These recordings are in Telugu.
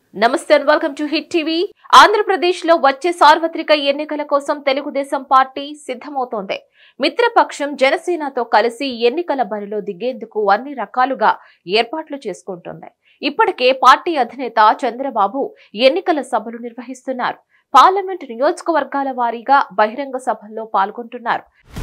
నమస్తే and welcome to hit TV Andhra Pradesh లో వచ్చే సార్వత్రిక ఎన్నికల కోసం తెలుగుదేశం పార్టీ సిద్ధమవుతోంది మిత్రపక్షం జనసేనతో కలిసి ఎన్నికల బరిలో దిగేందుకు అన్ని రకాలుగా ఏర్పాట్లు చేసుకుంటోంది ఇప్పటికే పార్టీ అధినేత చంద్రబాబు ఎన్నికల సభలు నిర్వహిస్తున్నారు పార్లమెంట్ నియోజకవర్గాల వారీగా బహిరంగ సభల్లో పాల్గొంటున్నారు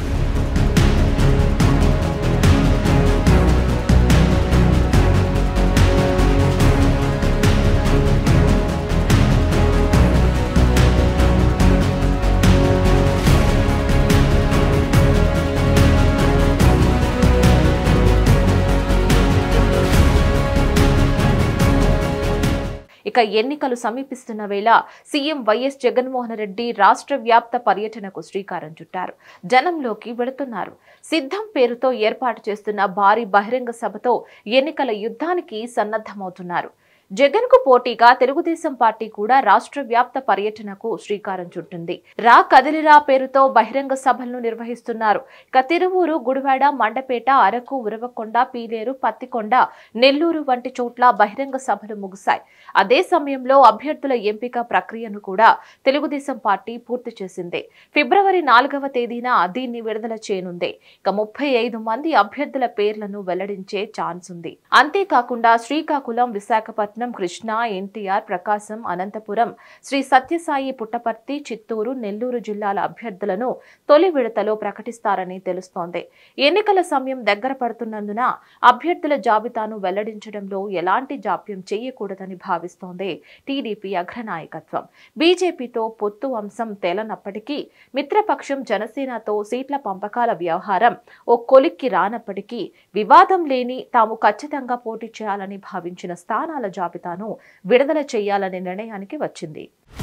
ఇక ఎన్నికలు సమీపిస్తున్న వేళ సీఎం వైఎస్ జగన్మోహన్ రెడ్డి రాష్ట్ర వ్యాప్త పర్యటనకు శ్రీకారం చుట్టారు జనంలోకి వెళుతున్నారు సిద్ధం పేరుతో ఏర్పాటు చేస్తున్న భారీ బహిరంగ సభతో ఎన్నికల యుద్ధానికి సన్నద్ధమవుతున్నారు జగన్ కు పోటీగా తెలుగుదేశం పార్టీ కూడా రాష్ట్ర వ్యాప్త పర్యటనకు శ్రీకారం చుట్టింది రా కదిలిరా పేరుతో బహిరంగ సభలను నిర్వహిస్తున్నారు ఇక తిరువూరు గుడివాడ మండపేట అరకు ఉరవకొండ పీలేరు పత్తికొండ నెల్లూరు వంటి చోట్ల బహిరంగ సభలు ముగిశాయి అదే సమయంలో అభ్యర్థుల ఎంపిక ప్రక్రియను కూడా తెలుగుదేశం పార్టీ పూర్తి చేసింది ఫిబ్రవరి నాలుగవ తేదీన దీన్ని విడుదల చేయనుంది ఇక ముప్పై ఐదు మంది అభ్యర్థుల పేర్లను వెల్లడించే ఛాన్స్ ఉంది అంతేకాకుండా శ్రీకాకుళం విశాఖపట్నం కృష్ణా ఎన్టీఆర్ ప్రకాశం అనంతపురం శ్రీ సత్యసాయి పుట్టపర్తి చిత్తూరు నెల్లూరు జిల్లాల అభ్యర్థులను తొలి విడతలో ప్రకటిస్తారని తెలుస్తోంది ఎన్నికల సమయం దగ్గర పడుతున్నందున అభ్యర్థుల జాబితాను వెల్లడించడంలో ఎలాంటి జాప్యం చేయకూడదని భావిస్తోంది టీడీపీ అగ్రనాయకత్వం బీజేపీతో పొత్తు అంశం తేలనప్పటికీ మిత్రపక్షం జనసేనతో సీట్ల పంపకాల వ్యవహారం ఓ కొలిక్కి రానప్పటికీ వివాదం లేని తాము ఖచ్చితంగా పోటీ చేయాలని భావించిన స్థానాల జాబితాను విడుదల చేయాలనే నిర్ణయానికి వచ్చింది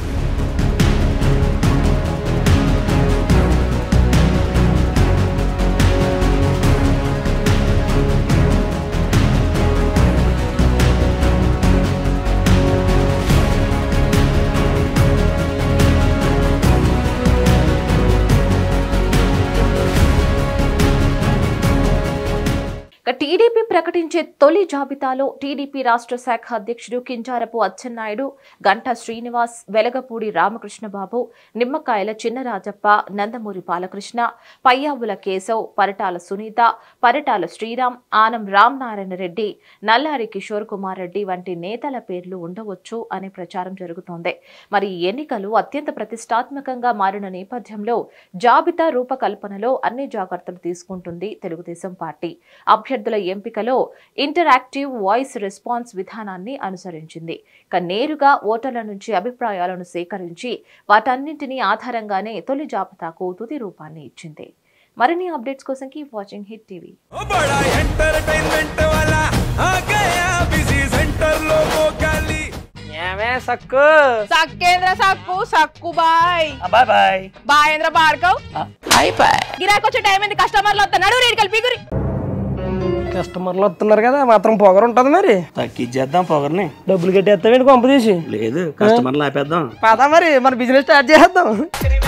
ఇక టీడీపీ ప్రకటించే తొలి జాబితాలో టీడీపీ రాష్ట్ర శాఖ అధ్యక్షుడు కింజారపు అచ్చెన్నాయుడు గంటా శ్రీనివాస్ వెలగపూడి రామకృష్ణబాబు నిమ్మకాయల చిన్నరాజప్ప నందమూరి బాలకృష్ణ పయ్యావుల కేశవ్ పరిటాల సునీత పరిటాల శ్రీరామ్ ఆనం రామనారాయణ రెడ్డి నల్లారి కిషోర్ కుమార్ రెడ్డి వంటి నేతల పేర్లు ఉండవచ్చు అనే ప్రచారం జరుగుతోంది మరి ఈ ఎన్నికలు అత్యంత ప్రతిష్టాత్మకంగా మారిన నేపథ్యంలో జాబితా రూపకల్పనలో అన్ని జాగ్రత్తలు తీసుకుంటుంది తెలుగుదేశం పార్టీ అభ్యర్థుల ఎంపికలో ఇంటరాక్టివ్ వాయిస్ రెస్పాన్స్ విధానాన్ని అనుసరించింది ఇక నేరుగా ఓటర్ల నుంచి అభిప్రాయాలను సేకరించి వాటన్నింటినీ ఆధారంగానే తొలి జాబితాకు తుది రూపాన్ని ఇచ్చింది మరిన్ని అప్డేట్స్ కోసం కీప్ వాచింగ్ హిట్ టీవీ ओ बड़ा एंटरटेनमेंट वाला आ गया बिजी सेंटर लोगों का ली ఏమే సక్కు సక్కేంద్ర సక్కు సక్కు బాయ్ బాయ్ బాయ్ బాయేంద్ర భార్గవ్ బాయ్ బాయ్ గిరాకి వచ్చే టైం ఏంది కస్టమర్లు వస్తున్నాడు రేడికి కలిపి గురి కస్టమర్లు వస్తున్నారు కదా మాత్రం పొగరు ఉంటది మరి తగ్గించేద్దాం పొగర్ని డబ్బులు కట్టేస్తామేంటి కొంప తీసి లేదు కస్టమర్లు ఆపేద్దాం పదా మరి మన బిజినెస్ స్టార్ట్ చేద్దాం